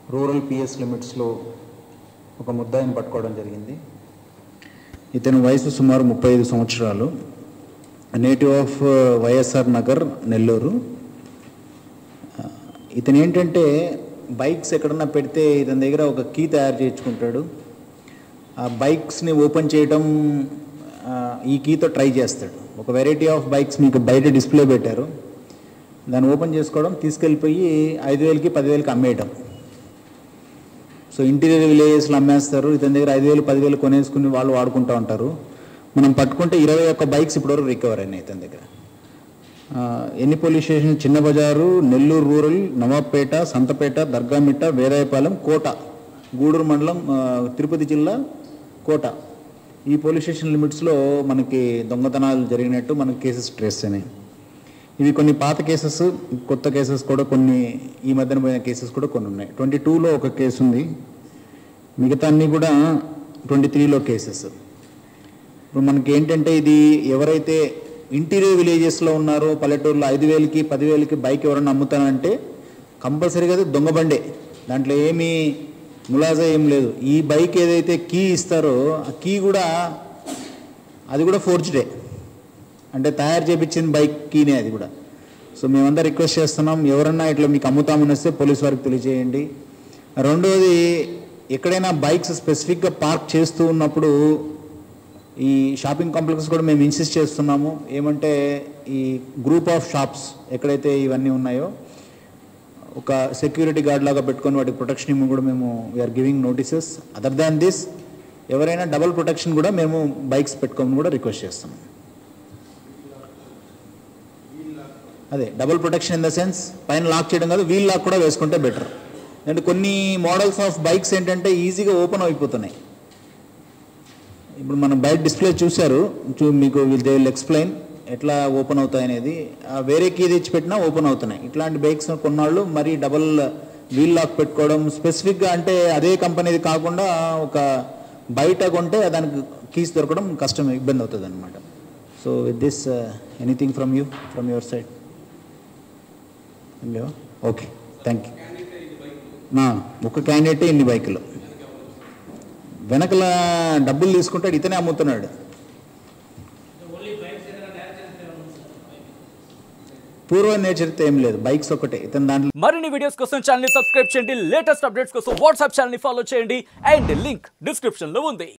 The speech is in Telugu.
రూరల్ పిఎస్ లిమిట్స్లో ఒక ముద్దాయిని పట్టుకోవడం జరిగింది ఇతని వయసు సుమారు ముప్పై ఐదు సంవత్సరాలు native of YSR Nagar Nellore ఇతను ఏంటంటే బైక్స్ ఎక్కడన్నా పెడితే ఇతని దగ్గర ఒక కీ తయారు చేయించుకుంటాడు ఆ బైక్స్ని ఓపెన్ చేయడం ఆ, ఈ కీతో ట్రై చేస్తాడు ఒక వెరైటీ ఆఫ్ బైక్స్ మీకు బయట డిస్ప్లే పెట్టారు దాన్ని ఓపెన్ చేసుకోవడం తీసుకెళ్ళిపోయి ఐదు వేలకి పదివేలకి అమ్మేయటం సో ఇంటీరియర్ విలేజెస్లో అమ్మేస్తారు ఇతని దగ్గర ఐదు వేలు పదివేలు కొనేసుకుని వాళ్ళు వాడుకుంటూ ఉంటారు మనం పట్టుకుంటే ఇరవై ఒక్క బైక్స్ ఇప్పటివరకు రికవర్ అయినాయి ఇతని దగ్గర ఆ, ఎన్ని police station Chinna Bazaar Nellore rural Nawabpet Santhapet Dargamitta వేరాయపాలెం కోట గూడూరు మండలం ఆ, తిరుపతి జిల్లా కోట ఈ పోలీస్ స్టేషన్ లిమిట్స్లో మనకి దొంగతనాలు జరిగినట్టు మనకి కేసెస్ ట్రేస్ అయినాయి ఇవి కొన్ని పాత కేసెస్ కొత్త కేసెస్ కూడా కొన్ని ఈ మధ్యన పోయిన కేసెస్ కూడా కొన్ని ఉన్నాయి ట్వంటీ టూలో ఒక కేసు ఉంది మిగతా అన్నీ కూడా ట్వంటీ త్రీలో కేసెస్ ఇప్పుడు మనకి ఏంటంటే ఇది ఎవరైతే ఇంటీరియర్ విలేజెస్లో ఉన్నారో పల్లెటూరులో ఐదు వేలకి పదివేలకి బైక్ ఎవరైనా అమ్ముతానంటే కంపల్సరీగా అది దొంగ బండే దాంట్లో ఏమీ ములాజా ఏం లేదు ఈ బైక్ ఏదైతే కీ ఇస్తారో ఆ కీ కూడా అది కూడా ఫోర్జ్డే అంటే తయారు చేపించిన బైక్ కీనే అది కూడా సో మేమంతా రిక్వెస్ట్ చేస్తున్నాం ఎవరన్నా ఇట్లా మీకు అమ్ముతామని వస్తే పోలీస్ వారికి తెలియజేయండి రెండోది ఎక్కడైనా బైక్స్ స్పెసిఫిక్గా పార్క్ చేస్తూ ఉన్నప్పుడు ఈ షాపింగ్ కాంప్లెక్స్ కూడా మేము ఇన్సిస్ట్ చేస్తున్నాము ఏమంటే ఈ గ్రూప్ ఆఫ్ షాప్స్ ఎక్కడైతే ఇవన్నీ ఉన్నాయో ఒక సెక్యూరిటీ గార్డ్ లాగా పెట్టుకొని వాటికి ప్రొటెక్షన్ ఇవ్వడం కూడా మేము we're giving notices other than this ఎవరైనా డబల్ ప్రొటెక్షన్ కూడా మేము బైక్స్ పెట్టుకోమని కూడా రిక్వెస్ట్ చేస్తున్నాం అదే double protection in the sense పైన లాక్ చేయడం కాదు వీల్ లాక్ కూడా వేసుకుంటే బెటర్ అండ్ కొన్ని మోడల్స్ ఆఫ్ బైక్స్ ఏంటంటే ఈజీగా ఓపెన్ అయిపోతున్నాయి ఇప్పుడు మనం బయట డిస్ప్లే చూశారు చూ మీకు దే విల్ ఎక్స్ప్లెయిన్ ఎట్లా ఓపెన్ అవుతాయి అనేది ఆ వేరే కీ తెచ్చి పెట్టినా ఓపెన్ అవుతున్నాయి ఇట్లాంటి బైక్స్ కొన్నాళ్ళు మరి డబల్ వీల్ లాక్ పెట్టుకోవడం స్పెసిఫిక్గా అంటే అదే కంపెనీది కాకుండా ఒక బయట కొంటే దానికి కీస్ దొరకడం కష్టం ఇబ్బంది అవుతుంది అనమాట so with this anything from you from your side లేవా ఓకే థ్యాంక్ యూ నా ఒక క్యాండిడేట్ ఇన్ని బైకులు వెనకల డబ్బులు తీసుకుంటాడు ఇతనే అమ్ముతున్నాడు పూర్వ నేచర్తో ఏం లేదు బైక్స్ ఒకటే ఇతని దాంట్లో మరిన్ని వీడియోస్ కోసం ఛానల్ ని సబ్స్క్రైబ్ చేయండి లేటెస్ట్ అప్డేట్స్ కోసం వాట్సాప్ ఛానల్ ని ఫాలో చేయండి అండ్ లింక్ డిస్క్రిప్షన్ లో ఉంది